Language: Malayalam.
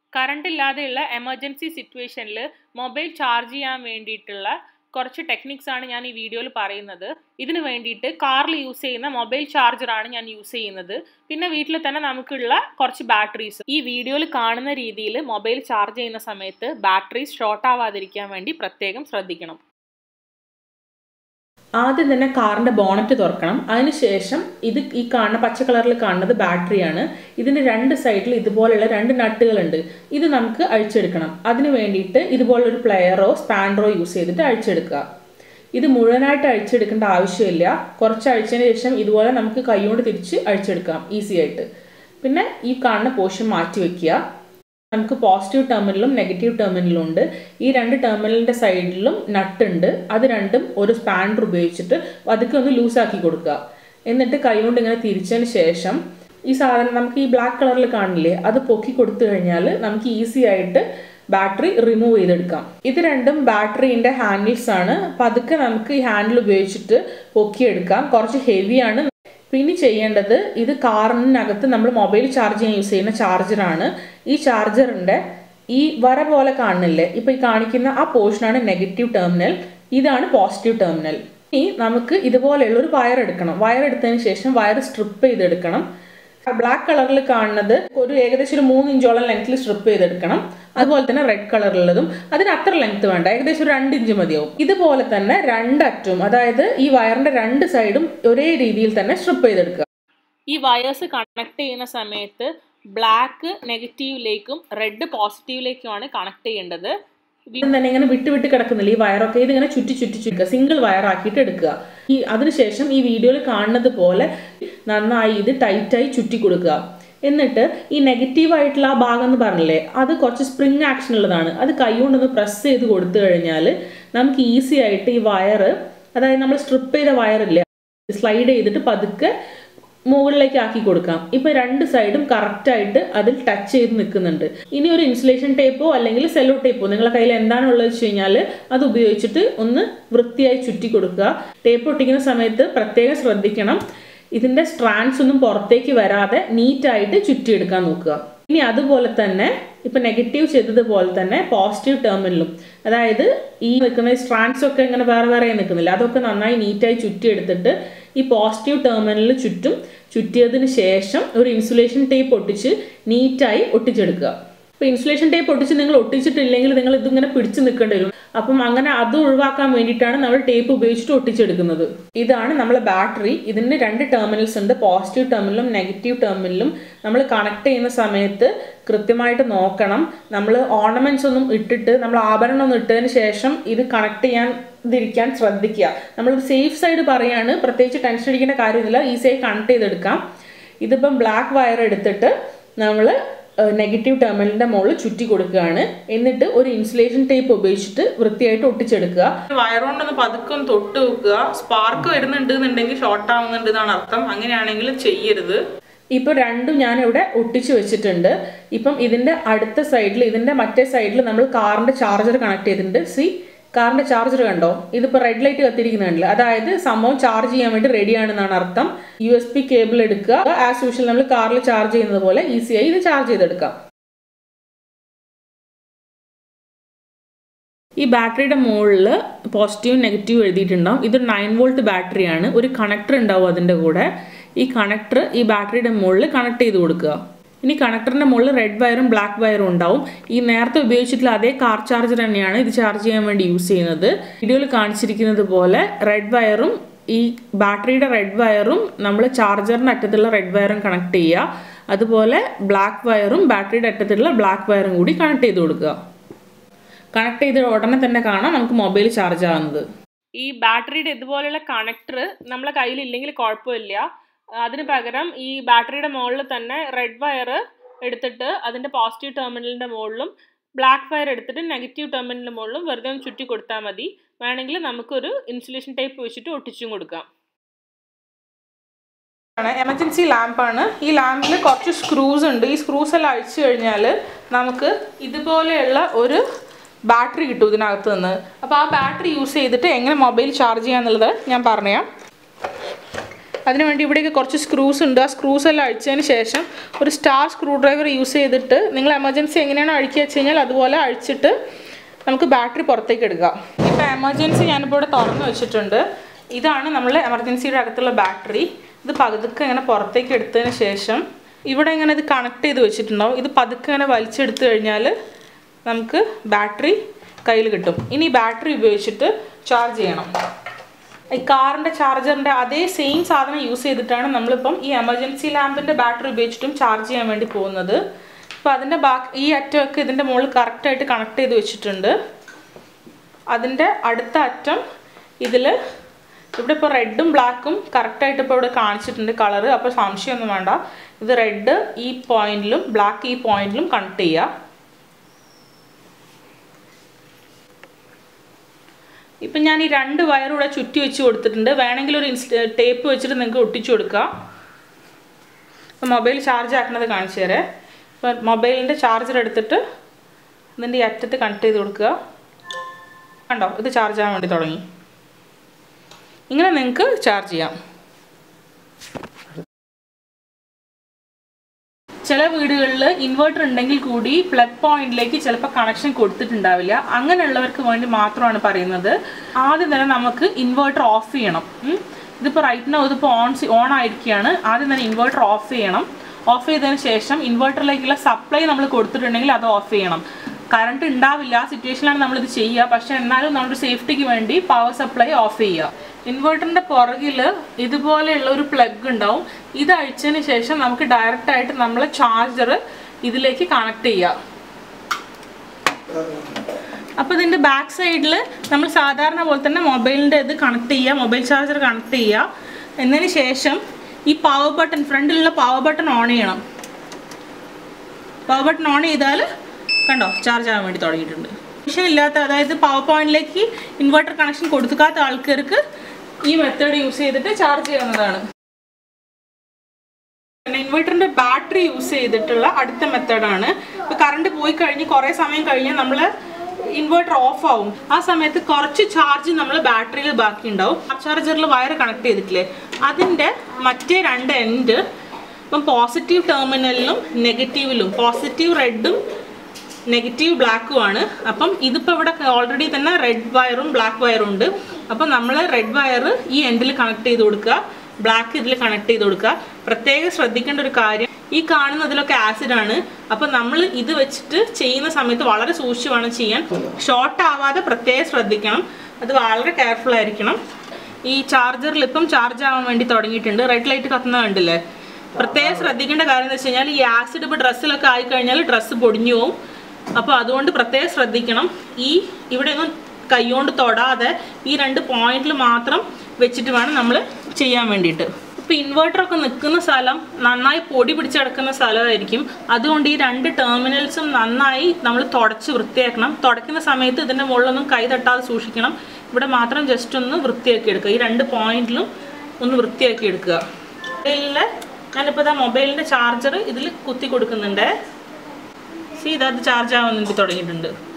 കറണ്ട് ഇല്ലാതെയുള്ള എമർജൻസി സിറ്റുവേഷനിൽ മൊബൈൽ ചാർജ് ചെയ്യാൻ വേണ്ടിയിട്ടുള്ള കുറച്ച് ടെക്നിക്സ് ആണ് ഞാൻ ഈ വീഡിയോയിൽ പറയുന്നത് ഇതിന് വേണ്ടിയിട്ട് കാറിൽ യൂസ് ചെയ്യുന്ന മൊബൈൽ ചാർജറാണ് ഞാൻ യൂസ് ചെയ്യുന്നത് പിന്നെ വീട്ടിൽ തന്നെ നമുക്കുള്ള കുറച്ച് ബാറ്ററീസ് ഈ വീഡിയോയിൽ കാണുന്ന രീതിയിൽ മൊബൈൽ ചാർജ് ചെയ്യുന്ന സമയത്ത് ബാറ്ററീസ് ഷോർട്ട് ആവാതിരിക്കാൻ വേണ്ടി പ്രത്യേകം ശ്രദ്ധിക്കണം ആദ്യം തന്നെ കാറിൻ്റെ ബോണറ്റ് തുറക്കണം അതിനുശേഷം ഇത് ഈ കാണുന്ന പച്ച കളറിൽ കാണുന്നത് ബാറ്ററിയാണ് ഇതിൻ്റെ രണ്ട് സൈഡിൽ ഇതുപോലുള്ള രണ്ട് നട്ടുകളുണ്ട് ഇത് നമുക്ക് അഴിച്ചെടുക്കണം അതിന് വേണ്ടിയിട്ട് ഇതുപോലൊരു പ്ലെയറോ സ്പാൻഡറോ യൂസ് ചെയ്തിട്ട് അഴിച്ചെടുക്കുക ഇത് മുഴുവനായിട്ട് അഴിച്ചെടുക്കേണ്ട ആവശ്യമില്ല കുറച്ച് അഴിച്ചതിന് ശേഷം ഇതുപോലെ നമുക്ക് കൈകൊണ്ട് തിരിച്ച് അഴിച്ചെടുക്കാം ഈസി ആയിട്ട് പിന്നെ ഈ കാണുന്ന പോർഷൻ മാറ്റി വയ്ക്കുക നമുക്ക് പോസിറ്റീവ് ടെർമിനലും നെഗറ്റീവ് ടെർമിനലും ഉണ്ട് ഈ രണ്ട് ടെർമിനലിൻ്റെ സൈഡിലും നട്ട് ഉണ്ട് അത് രണ്ടും ഒരു സ്പാൻഡർ ഉപയോഗിച്ചിട്ട് അതൊക്കെ ഒന്ന് ലൂസാക്കി കൊടുക്കുക എന്നിട്ട് കൈകൊണ്ട് ഇങ്ങനെ തിരിച്ചതിന് ശേഷം ഈ സാധനം നമുക്ക് ഈ ബ്ലാക്ക് കളറിൽ കാണില്ലേ അത് പൊക്കി കൊടുത്തു കഴിഞ്ഞാൽ നമുക്ക് ഈസി ആയിട്ട് ബാറ്ററി റിമൂവ് ചെയ്തെടുക്കാം ഇത് രണ്ടും ബാറ്ററീൻ്റെ ഹാൻഡിൽസ് ആണ് പതുക്കെ നമുക്ക് ഈ ഹാൻഡിൽ ഉപയോഗിച്ചിട്ട് പൊക്കിയെടുക്കാം കുറച്ച് ഹെവിയാണ് പിന്നെ ചെയ്യേണ്ടത് ഇത് കാറിനകത്ത് നമ്മൾ മൊബൈൽ ചാർജ് ചെയ്യാൻ യൂസ് ചെയ്യുന്ന ചാർജറാണ് ഈ ചാർജറിൻ്റെ ഈ വര പോലെ കാണുന്നില്ലേ ഇപ്പോൾ ഈ കാണിക്കുന്ന ആ പോർഷനാണ് നെഗറ്റീവ് ടെർമിനൽ ഇതാണ് പോസിറ്റീവ് ടെർമിനൽ ഇനി നമുക്ക് ഇതുപോലെയുള്ള ഒരു വയർ എടുക്കണം വയർ എടുത്തതിന് ശേഷം വയർ സ്ട്രിപ്പ് ചെയ്തെടുക്കണം ബ്ലാക്ക് കളറിൽ കാണുന്നത് ഒരു ഏകദേശം ഒരു മൂന്ന് ഇഞ്ചോളം ലെങ്ത്തിൽ സ്ട്രിപ്പ് ചെയ്തെടുക്കണം അതുപോലെ തന്നെ റെഡ് കളറിലുള്ളതും അതിന് അത്ര ലെങ്ത് വേണ്ട ഏകദേശം ഒരു രണ്ട് ഇഞ്ച് മതിയാവും ഇതുപോലെ തന്നെ രണ്ടറ്റും അതായത് ഈ വയറിന്റെ രണ്ട് സൈഡും ഒരേ രീതിയിൽ തന്നെ സ്ട്രിപ്പ് ചെയ്തെടുക്കുക ഈ വയേഴ്സ് കണക്ട് ചെയ്യുന്ന സമയത്ത് ബ്ലാക്ക് നെഗറ്റീവിലേക്കും റെഡ് പോസിറ്റീവിലേക്കുമാണ് കണക്ട് ചെയ്യേണ്ടത് വീണ്ടും തന്നെ ഇങ്ങനെ വിട്ട് വിട്ട് കിടക്കുന്നില്ല ഈ വയറൊക്കെ ഇതിങ്ങനെ ചുറ്റി ചുറ്റി ചുറ്റുക സിംഗിൾ വയർ ആക്കിയിട്ട് എടുക്കുക ഈ അതിനുശേഷം ഈ വീഡിയോയിൽ കാണുന്നത് പോലെ നന്നായി ഇത് ടൈറ്റായി ചുറ്റി കൊടുക്കുക എന്നിട്ട് ഈ നെഗറ്റീവ് ആയിട്ടുള്ള ആ ഭാഗം എന്ന് പറഞ്ഞില്ലേ അത് കുറച്ച് സ്പ്രിങ് ആക്ഷൻ ഉള്ളതാണ് അത് കൈകൊണ്ടൊന്ന് പ്രസ് ചെയ്ത് കൊടുത്തു കഴിഞ്ഞാൽ നമുക്ക് ഈസി ആയിട്ട് ഈ വയറ് അതായത് നമ്മൾ സ്ട്രിപ്പ് ചെയ്ത വയറില്ലേ സ്ലൈഡ് ചെയ്തിട്ട് പതുക്കെ മുകളിലേക്ക് ആക്കി കൊടുക്കാം ഇപ്പൊ രണ്ട് സൈഡും കറക്റ്റ് ആയിട്ട് അതിൽ ടച്ച് ചെയ്ത് നിൽക്കുന്നുണ്ട് ഇനി ഒരു ഇൻസുലേഷൻ ടേപ്പോ അല്ലെങ്കിൽ സെല്ലോ ടേപ്പോ നിങ്ങളുടെ കയ്യിൽ എന്താണുള്ളത് വെച്ച് കഴിഞ്ഞാൽ അത് ഉപയോഗിച്ചിട്ട് ഒന്ന് വൃത്തിയായി ചുറ്റി കൊടുക്കുക ടേപ്പ് ഒട്ടിക്കുന്ന സമയത്ത് പ്രത്യേകം ശ്രദ്ധിക്കണം ഇതിന്റെ സ്ട്രാൻഡ്സ് ഒന്നും പുറത്തേക്ക് വരാതെ നീറ്റായിട്ട് ചുറ്റിയെടുക്കാൻ നോക്കുക ഇനി അതുപോലെ തന്നെ ഇപ്പൊ നെഗറ്റീവ് ചെയ്തതുപോലെ തന്നെ പോസിറ്റീവ് ടെർമിനലും അതായത് ഈ നിൽക്കുന്ന സ്ട്രാൻഡ്സ് ഒക്കെ ഇങ്ങനെ വേറെ വേറെ നിൽക്കുന്നില്ല അതൊക്കെ നന്നായി നീറ്റായി ചുറ്റിയെടുത്തിട്ട് ഈ പോസിറ്റീവ് ടെർമിനലിൽ ചുറ്റും ചുറ്റിയതിന് ശേഷം ഒരു ഇൻസുലേഷൻ ടേപ്പ് ഒട്ടിച്ച് നീറ്റായി ഒട്ടിച്ചെടുക്കുക ഇപ്പൊ ഇൻസുലേഷൻ ടേപ്പ് ഒട്ടിച്ച് നിങ്ങൾ ഒട്ടിച്ചിട്ടില്ലെങ്കിൽ നിങ്ങൾ ഇതിങ്ങനെ പിടിച്ചു നിൽക്കേണ്ടി വരും അപ്പം അങ്ങനെ അത് ഒഴിവാക്കാൻ വേണ്ടിയിട്ടാണ് നമ്മൾ ടേപ്പ് ഉപയോഗിച്ചിട്ട് ഒട്ടിച്ചെടുക്കുന്നത് ഇതാണ് നമ്മളെ ബാറ്ററി ഇതിന് രണ്ട് ടെർമിനൽസ് ഉണ്ട് പോസിറ്റീവ് ടെർമിനലും നെഗറ്റീവ് ടെർമിനലും നമ്മൾ കണക്ട് ചെയ്യുന്ന സമയത്ത് കൃത്യമായിട്ട് നോക്കണം നമ്മൾ ഓർണമെന്റ്സ് ഒന്നും ഇട്ടിട്ട് നമ്മൾ ആഭരണം ഒന്നും ഇട്ടതിന് ശേഷം ഇത് കണക്ട് ചെയ്യാൻ ഇതിരിക്കാൻ ശ്രദ്ധിക്കുക നമ്മൾ സേഫ് സൈഡ് പറയാണ് പ്രത്യേകിച്ച് ടെൻഷൻ അടിക്കേണ്ട കാര്യമൊന്നുമില്ല ഈസിയായി കണക്ട് ചെയ്തെടുക്കാം ഇതിപ്പം ബ്ലാക്ക് വയർ എടുത്തിട്ട് നമ്മൾ നെഗറ്റീവ് ടെർമിനലിന്റെ മുകളിൽ ചുറ്റി കൊടുക്കുകയാണ് എന്നിട്ട് ഒരു ഇൻസുലേഷൻ ടേപ്പ് ഉപയോഗിച്ചിട്ട് വൃത്തിയായിട്ട് ഒട്ടിച്ചെടുക്കുക വയറുകൊണ്ടൊന്ന് പതുക്കെ ഒന്ന് തൊട്ട് വെക്കുക സ്പാർക്ക് വരുന്നുണ്ട് എന്നുണ്ടെങ്കിൽ ഷോർട്ട് ആവുന്നുണ്ട് എന്നാണ് അർത്ഥം അങ്ങനെയാണെങ്കിൽ ചെയ്യരുത് ഇപ്പൊ രണ്ടും ഞാൻ ഇവിടെ ഒട്ടിച്ചു വെച്ചിട്ടുണ്ട് ഇപ്പം ഇതിന്റെ അടുത്ത സൈഡിൽ ഇതിന്റെ മറ്റേ സൈഡിൽ നമ്മൾ കാറിന്റെ ചാർജർ കണക്ട് ചെയ്തിട്ടുണ്ട് സി കാറിന്റെ ചാർജർ കണ്ടോ ഇതിപ്പോൾ റെഡ് ലൈറ്റ് കത്തിരിക്കുന്നുണ്ടല്ലോ അതായത് സംഭവം ചാർജ് ചെയ്യാൻ വേണ്ടി റെഡി ആണെന്നാണ് അർത്ഥം യു എസ് പി കേബിൾ എടുക്കുക ആസ് യൂഷ്വൽ നമ്മൾ കാറിൽ ചാർജ് ചെയ്യുന്നത് പോലെ ഈസിയായി ഇത് ചാർജ് ചെയ്തെടുക്കാം ഈ ബാറ്ററിയുടെ മുകളിൽ പോസിറ്റീവ് നെഗറ്റീവ് എഴുതിയിട്ടുണ്ടാവും ഇത് നയൻ വോൾട്ട് ബാറ്ററിയാണ് ഒരു കണക്ടർ ഉണ്ടാവും അതിൻ്റെ കൂടെ ഈ കണക്ടർ ഈ ബാറ്ററിയുടെ മുകളിൽ കണക്ട് ചെയ്ത് കൊടുക്കുക ഇനി കണക്ടറിന്റെ മുകളിൽ റെഡ് വയറും ബ്ലാക്ക് വയറും ഉണ്ടാവും ഈ നേരത്തെ ഉപയോഗിച്ചിട്ടുള്ള അതേ കാർ ചാർജർ തന്നെയാണ് ഇത് ചാർജ് ചെയ്യാൻ വേണ്ടി യൂസ് ചെയ്യുന്നത് വീഡിയോയിൽ കാണിച്ചിരിക്കുന്നത് പോലെ റെഡ് വയറും ഈ ബാറ്ററിയുടെ റെഡ് വയറും നമ്മൾ ചാർജറിൻ്റെ അറ്റത്തുള്ള റെഡ് വയറും കണക്ട് ചെയ്യുക അതുപോലെ ബ്ലാക്ക് വയറും ബാറ്ററിയുടെ അറ്റത്തുള്ള ബ്ലാക്ക് വയറും കൂടി കണക്ട് ചെയ്ത് കൊടുക്കുക കണക്ട് ചെയ്ത ഉടനെ തന്നെ കാണാം നമുക്ക് മൊബൈൽ ചാർജ് ആവുന്നത് ഈ ബാറ്ററിയുടെ ഇതുപോലെയുള്ള കണക്ടർ നമ്മളെ കയ്യിലില്ലെങ്കിൽ കുഴപ്പമില്ല അതിന് പകരം ഈ ബാറ്ററിയുടെ മുകളിൽ തന്നെ റെഡ് വയർ എടുത്തിട്ട് അതിൻ്റെ പോസിറ്റീവ് ടെർമിനലിൻ്റെ മുകളിലും ബ്ലാക്ക് വയർ എടുത്തിട്ട് നെഗറ്റീവ് ടെർമിനലിൻ്റെ മുകളിലും വെറുതെ ഒന്ന് ചുറ്റി കൊടുത്താൽ മതി വേണമെങ്കിൽ നമുക്കൊരു ഇൻസുലേഷൻ ടൈപ്പ് വെച്ചിട്ട് ഒട്ടിച്ചും കൊടുക്കാം എമർജൻസി ലാമ്പാണ് ഈ ലാമ്പിൽ കുറച്ച് സ്ക്രൂസ് ഉണ്ട് ഈ സ്ക്രൂസ് എല്ലാം അഴിച്ചു കഴിഞ്ഞാൽ നമുക്ക് ഇതുപോലെയുള്ള ഒരു ബാറ്ററി കിട്ടും ഇതിനകത്ത് നിന്ന് അപ്പോൾ ആ ബാറ്ററി യൂസ് ചെയ്തിട്ട് എങ്ങനെ മൊബൈൽ ചാർജ് ചെയ്യാന്നുള്ളത് ഞാൻ പറയാം അതിനുവേണ്ടി ഇവിടേക്ക് കുറച്ച് സ്ക്രൂസ് ഉണ്ട് ആ സ്ക്രൂസ് എല്ലാം അഴിച്ചതിന് ശേഷം ഒരു സ്റ്റാർ സ്ക്രൂ ഡ്രൈവർ യൂസ് ചെയ്തിട്ട് നിങ്ങൾ എമർജൻസി എങ്ങനെയാണ് അഴിക്കുക വെച്ച് കഴിഞ്ഞാൽ അതുപോലെ അഴിച്ചിട്ട് നമുക്ക് ബാറ്ററി പുറത്തേക്ക് എടുക്കാം ഇപ്പോൾ എമർജൻസി ഞാനിപ്പോൾ ഇവിടെ തുറന്ന് വെച്ചിട്ടുണ്ട് ഇതാണ് നമ്മൾ എമർജൻസിയുടെ അകത്തുള്ള ബാറ്ററി ഇത് പതുക്കെ ഇങ്ങനെ പുറത്തേക്ക് എടുത്തതിന് ശേഷം ഇവിടെ ഇങ്ങനെ ഇത് കണക്ട് ചെയ്ത് വെച്ചിട്ടുണ്ടാവും ഇത് പതുക്കെ ഇങ്ങനെ വലിച്ചെടുത്തു കഴിഞ്ഞാൽ നമുക്ക് ബാറ്ററി കയ്യിൽ കിട്ടും ഇനി ബാറ്ററി ഉപയോഗിച്ചിട്ട് ചാർജ് ചെയ്യണം ഈ കാറിൻ്റെ ചാർജറിൻ്റെ അതേ സെയിം സാധനം യൂസ് ചെയ്തിട്ടാണ് നമ്മളിപ്പം ഈ എമർജൻസി ലാമ്പിൻ്റെ ബാറ്ററി ഉപയോഗിച്ചിട്ടും ചാർജ് ചെയ്യാൻ വേണ്ടി പോകുന്നത് അപ്പോൾ അതിൻ്റെ ബാക്കി ഈ അറ്റമൊക്കെ ഇതിൻ്റെ മുകളിൽ കറക്റ്റായിട്ട് കണക്ട് ചെയ്ത് വെച്ചിട്ടുണ്ട് അതിൻ്റെ അടുത്ത അറ്റം ഇതിൽ ഇവിടെ ഇപ്പോൾ റെഡും ബ്ലാക്കും കറക്റ്റായിട്ട് ഇപ്പോൾ ഇവിടെ കാണിച്ചിട്ടുണ്ട് കളറ് അപ്പോൾ സംശയമൊന്നും വേണ്ട ഇത് റെഡ് ഈ പോയിന്റിലും ബ്ലാക്ക് ഈ പോയിന്റിലും കണക്ട് ചെയ്യുക ഇപ്പം ഞാൻ ഈ രണ്ട് വയറും ഇവിടെ ചുറ്റി വെച്ച് കൊടുത്തിട്ടുണ്ട് വേണമെങ്കിൽ ഒരു ഇൻസ്റ്റ ടേപ്പ് വെച്ചിട്ട് നിങ്ങൾക്ക് ഒട്ടിച്ചു കൊടുക്കാം ഇപ്പം മൊബൈൽ ചാർജ് ആക്കുന്നത് കാണിച്ചു തരാം ഇപ്പം മൊബൈലിൻ്റെ ചാർജർ എടുത്തിട്ട് ഇതിൻ്റെ ഈ അറ്റത്ത് കണക്ട് ചെയ്ത് കൊടുക്കുക കണ്ടോ ഇത് ചാർജ് ആകാൻ വേണ്ടി തുടങ്ങി ഇങ്ങനെ നിങ്ങൾക്ക് ചാർജ് ചെയ്യാം ചില വീടുകളിൽ ഇൻവെർട്ടർ ഉണ്ടെങ്കിൽ കൂടി പ്ലഗ് പോയിന്റിലേക്ക് ചിലപ്പോൾ കണക്ഷൻ കൊടുത്തിട്ടുണ്ടാവില്ല അങ്ങനെയുള്ളവർക്ക് വേണ്ടി മാത്രമാണ് പറയുന്നത് ആദ്യം തന്നെ നമുക്ക് ഇൻവെർട്ടർ ഓഫ് ചെയ്യണം ഉം. ഇതിപ്പോൾ റൈറ്റ് നോ ഇതിപ്പോൾ ഓൺ ഓൺ ആയിരിക്കുകയാണ് ആദ്യം തന്നെ ഇൻവെർട്ടർ ഓഫ് ചെയ്യണം ഓഫ് ചെയ്തതിന് ശേഷം ഇൻവെർട്ടറിലേക്കുള്ള സപ്ലൈ നമ്മൾ കൊടുത്തിട്ടുണ്ടെങ്കിൽ അത് ഓഫ് ചെയ്യണം കറണ്ട് ഉണ്ടാവില്ല ആ സിറ്റുവേഷനിലാണ് നമ്മളിത് ചെയ്യുക പക്ഷെ എന്നാലും നമ്മുടെ സേഫ്റ്റിക്ക് വേണ്ടി പവർ സപ്ലൈ ഓഫ് ചെയ്യുക ഇൻവെർട്ടറിൻ്റെ പുറകിൽ ഇതുപോലെയുള്ള ഒരു പ്ലഗ് ഉണ്ടാവും ഇത് അഴിച്ചതിന് ശേഷം നമുക്ക് ഡയറക്റ്റ് ആയിട്ട് നമ്മൾ ചാർജർ ഇതിലേക്ക് കണക്ട് ചെയ്യുക അപ്പോൾ ഇതിൻ്റെ ബാക്ക് സൈഡിൽ നമ്മൾ സാധാരണ പോലെ തന്നെ മൊബൈലിൻ്റെ ഇത് കണക്ട് ചെയ്യുക മൊബൈൽ ചാർജർ കണക്ട് ചെയ്യുക എന്നതിന് ശേഷം ഈ പവർ ബട്ടൺ ഫ്രണ്ടിലുള്ള പവർ ബട്ടൺ ഓൺ ചെയ്യണം പവർ ബട്ടൺ ഓൺ ചെയ്താൽ കണ്ടോ ചാർജ് ആകാൻ വേണ്ടി തുടങ്ങിയിട്ടുണ്ട് കണക്ഷൻ ഇല്ലാത്ത അതായത് പവർ പോയിന്റിലേക്ക് ഇൻവെർട്ടർ കണക്ഷൻ കൊടുക്കാത്ത ആൾക്കാർക്ക് ഈ മെത്തേഡ് യൂസ് ചെയ്തിട്ട് ചാർജ് ചെയ്യാവുന്നതാണ് ഇൻവെർട്ടറിന്റെ ബാറ്ററി യൂസ് ചെയ്തിട്ടുള്ള അടുത്ത മെത്തേഡാണ് ഇപ്പൊ കറണ്ട് പോയി കഴിഞ്ഞ് കുറേ സമയം കഴിഞ്ഞ് നമ്മൾ ഇൻവെർട്ടർ ഓഫ് ആവും ആ സമയത്ത് കുറച്ച് ചാർജ് നമ്മൾ ബാറ്ററിയിൽ ബാക്കി ഉണ്ടാവും ചാർജറിൽ വയർ കണക്ട് ചെയ്തിട്ടില്ലേ അതിൻ്റെ മറ്റേ രണ്ട് എൻഡ് ഇപ്പം പോസിറ്റീവ് ടെർമിനലിലും നെഗറ്റീവിലും പോസിറ്റീവ് റെഡും നെഗറ്റീവ് ബ്ലാക്കും ആണ് അപ്പം ഇതിപ്പോൾ ഇവിടെ ഓൾറെഡി തന്നെ റെഡ് വയറും ബ്ലാക്ക് വയറും ഉണ്ട് അപ്പം നമ്മൾ റെഡ് വയർ ഈ എൻഡിൽ കണക്ട് ചെയ്ത് കൊടുക്കുക ബ്ലാക്ക് ഇതിൽ കണക്ട് ചെയ്ത് കൊടുക്കുക പ്രത്യേകം ശ്രദ്ധിക്കേണ്ട ഒരു കാര്യം ഈ കാണുന്നതിലൊക്കെ ആസിഡ് ആണ് അപ്പം നമ്മൾ ഇത് വെച്ചിട്ട് ചെയ്യുന്ന സമയത്ത് വളരെ സൂക്ഷിച്ച് വേണം ചെയ്യാൻ ഷോർട്ട് ആവാതെ പ്രത്യേകം ശ്രദ്ധിക്കണം അത് വളരെ കെയർഫുൾ ആയിരിക്കണം ഈ ചാർജറിൽ ഇപ്പം ചാർജ് ആവാൻ വേണ്ടി തുടങ്ങിയിട്ടുണ്ട് റെഡ് ലൈറ്റ് കത്തുന്ന കണ്ടില്ലേ പ്രത്യേകം ശ്രദ്ധിക്കേണ്ട കാര്യം എന്ന് വെച്ച് കഴിഞ്ഞാൽ ഈ ആസിഡ് ഇപ്പോൾ ഡ്രസ്സിലൊക്കെ ആയിക്കഴിഞ്ഞാൽ ഡ്രസ്സ് പൊടിഞ്ഞു പോകും അപ്പോൾ അതുകൊണ്ട് പ്രത്യേകം ശ്രദ്ധിക്കണം ഈ ഇവിടെ ഒന്നും കൈകൊണ്ട് തൊടാതെ ഈ രണ്ട് പോയിന്റിൽ മാത്രം വെച്ചിട്ട് വേണം നമ്മൾ ചെയ്യാൻ വേണ്ടിയിട്ട് ഇപ്പോൾ ഇൻവെർട്ടറൊക്കെ നിൽക്കുന്ന സ്ഥലം നന്നായി പൊടി പിടിച്ചടക്കുന്ന സ്ഥലമായിരിക്കും അതുകൊണ്ട് ഈ രണ്ട് ടെർമിനൽസും നന്നായി നമ്മൾ തുടച്ച് വൃത്തിയാക്കണം തുടയ്ക്കുന്ന സമയത്ത് ഇതിൻ്റെ മുകളിലൊന്നും കൈ തട്ടാതെ സൂക്ഷിക്കണം ഇവിടെ മാത്രം ജസ്റ്റ് ഒന്ന് വൃത്തിയാക്കി എടുക്കുക ഈ രണ്ട് പോയിന്റിലും ഒന്ന് വൃത്തിയാക്കി എടുക്കുക മൊബൈലിലെ ഞാനിപ്പോൾ ഇതാ മൊബൈലിൻ്റെ ചാർജർ ഇതിൽ കുത്തി കൊടുക്കുന്നുണ്ട് സി ഇതത് ചാർജ് ആവാൻ വേണ്ടി തുടങ്ങിയിട്ടുണ്ട്